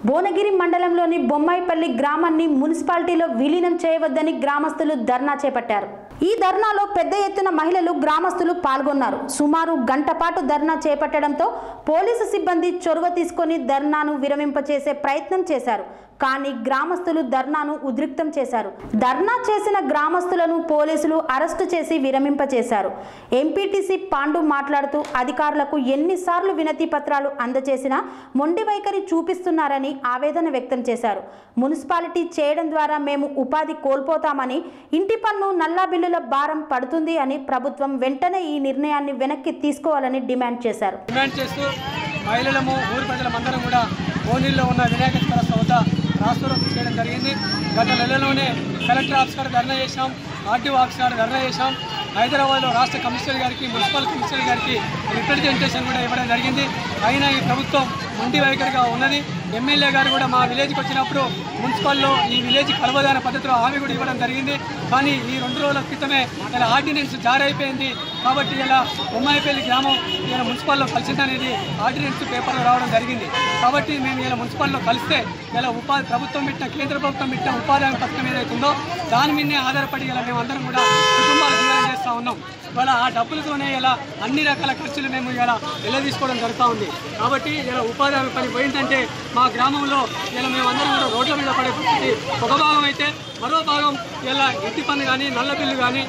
భువనగిరి మండలంలోని బొమ్మాయిపల్లి గ్రామాన్ని మున్సిపాలిటీలో విలీనం చేయవద్దని గ్రామస్తులు ధర్నా చేపట్టారు ఈ ధర్నాలో పెద్ద ఎత్తున మహిళలు గ్రామస్తులు పాల్గొన్నారు సుమారు గంట పాటు ధర్నా చేపట్టడంతో పోలీసు సిబ్బంది చొరవ తీసుకొని ధర్నాను విరమింపచేసే ప్రయత్నం చేశారు కానీ గ్రామస్తులు ధర్నాను ఉద్రిక్తం చేశారు ధర్నా చేసిన గ్రామస్తులను పోలీసులు అరెస్టు చేసి విరమింపచేశారు ఎంపీటీసీ పాండు మాట్లాడుతూ అధికారులకు ఎన్నిసార్లు వినతి పత్రాలు అందజేసినా మొండి వైఖరి చూపిస్తున్నారని ఆవేదన వ్యక్తం చేశారు మున్సిపాలిటీ చేయడం ద్వారా మేము ఉపాధి కోల్పోతామని ఇంటి పన్ను నల్లా బిల్లుల భారం పడుతుంది అని ప్రభుత్వం వెంటనే ఈ నిర్ణయాన్ని వెనక్కి తీసుకోవాలని డిమాండ్ చేశారు డిమాండ్ చేస్తూ మహిళలము ఊరి ప్రజలమందరం కూడా ఓనీల్లో ఉన్న వినాయక చౌరస్తా వద్ద రాష్ట్రం చేయడం జరిగింది గత నెలలోనే కలెక్టర్ ఆఫీస్ కాడ ధర్నా చేశాం ఆర్టీఓ ఆఫీస్ కాడ ధర్నా చేశాం హైదరాబాద్లో రాష్ట్ర కమిషనర్ గారికి మున్సిపల్ కమిషనర్ గారికి రిప్రజెంటేషన్ కూడా ఇవ్వడం జరిగింది అయినా ఈ ప్రభుత్వం మొండి వైఖరిగా ఉన్నది ఎమ్మెల్యే గారు కూడా మా విలేజ్కి వచ్చినప్పుడు మున్సిపల్లో ఈ విలేజ్ కలవదాన పద్ధతిలో హామీ కూడా ఇవ్వడం జరిగింది కానీ ఈ రెండు రోజుల క్రితమే ఇలా ఆర్డినెన్స్ జారీ అయిపోయింది కాబట్టి ఇలా బొమ్మాయిపల్లి గ్రామం ఇలా మున్సిపల్లో కలిసిందనేది ఆర్డినెన్స్ పేపర్లో రావడం జరిగింది కాబట్టి మేము ఇలా మున్సిపల్లో కలిస్తే ఇలా ఉపాధి ప్రభుత్వం పెట్టిన కేంద్ర ప్రభుత్వం పెట్టిన ఉపాధి హామీ పథకం ఏదైతే ఉందో దాని మీదనే ఆధారపడి ఇలా మేము అందరం కూడా కుటుంబాలు జీవనం చేస్తూ ఉన్నాం ఇవాళ ఆ డబ్బులతోనే ఇలా అన్ని రకాల ఖర్చులు మేము ఇలా ఎలా తీసుకోవడం జరుగుతూ ఉంది కాబట్టి ఇలా ఉపాధి హామీ పని పోయిందంటే మా గ్రామంలో ఇలా మేమందరం కూడా రోడ్ల మీద పడే పరిస్థితి ఒక భాగం అయితే మరో భాగం ఇలా ఇంటి పన్ను కానీ నల్ల బిల్లు కానీ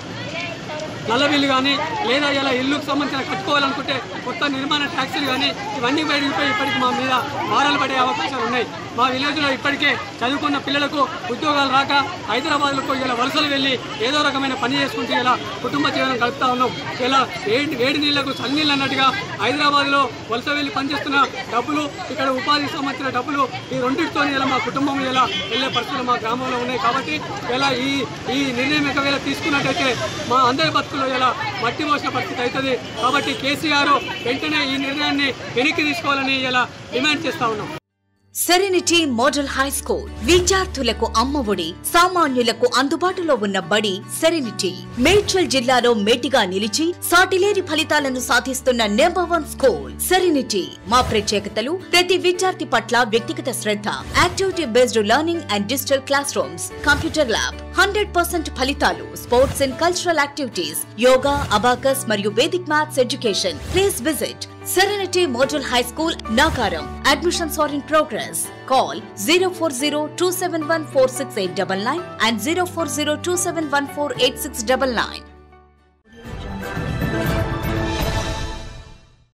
నల్ల బిల్లు కానీ లేదా ఇలా ఇల్లుకు సంబంధించిన కట్టుకోవాలనుకుంటే కొత్త నిర్మాణ ట్యాక్సీలు కానీ ఇవన్నీ పెరిగిపోయి ఇప్పటికి మా మీద భారాలు పడే అవకాశాలు ఉన్నాయి మా విలేజ్లో ఇప్పటికే చదువుకున్న పిల్లలకు ఉద్యోగాలు రాక హైదరాబాద్లకు ఇలా వలసలు వెళ్ళి ఏదో రకమైన పని చేసుకుంటూ ఇలా కుటుంబ జీవనం గడుపుతా ఉన్నాం ఇలా వేడి వేడి నీళ్లకు చల్లనీళ్ళు అన్నట్టుగా హైదరాబాద్లో వలస వెళ్ళి పనిచేస్తున్న డబ్బులు ఇక్కడ ఉపాధికి సంబంధించిన డబ్బులు ఈ రెండింటితో ఇలా మా కుటుంబం ఇలా వెళ్ళే పరిస్థితులు మా గ్రామంలో ఉన్నాయి కాబట్టి ఇలా ఈ ఈ నిర్ణయం ఒకవేళ తీసుకున్నట్టయితే మా అందరి బతుకులు ఇలా మట్టి మోసిన పరిస్థితి అవుతుంది కాబట్టి కేసీఆర్ వెంటనే ఈ నిర్ణయాన్ని వెనక్కి తీసుకోవాలని ఇలా డిమాండ్ చేస్తా ఉన్నాం సెరెనిటీ మోడల్ హై స్కూల్ విద్యార్థులకు అమ్మఒడి సామాన్యులకు అందుబాటులో ఉన్న బడి సెరెనిటీ మేడ్చల్ జిల్లాలో మేటిగా నిలిచి సాటిలేని ఫలితాలను సాధిస్తున్న నెంబర్ వన్ స్కూల్ సెరెనిటీ మా ప్రత్యేకతలు ప్రతి విద్యార్థి పట్ల వ్యక్తిగత శ్రద్ధ activity based learning and digital class rooms computer lab hundred percent ఫలితాలు sports and cultural activities yoga abacus మరియు Vedic maths education please visit Serenity Model High School, Nagaram. Admissions are in progress. Call 040 and 040 271 8699.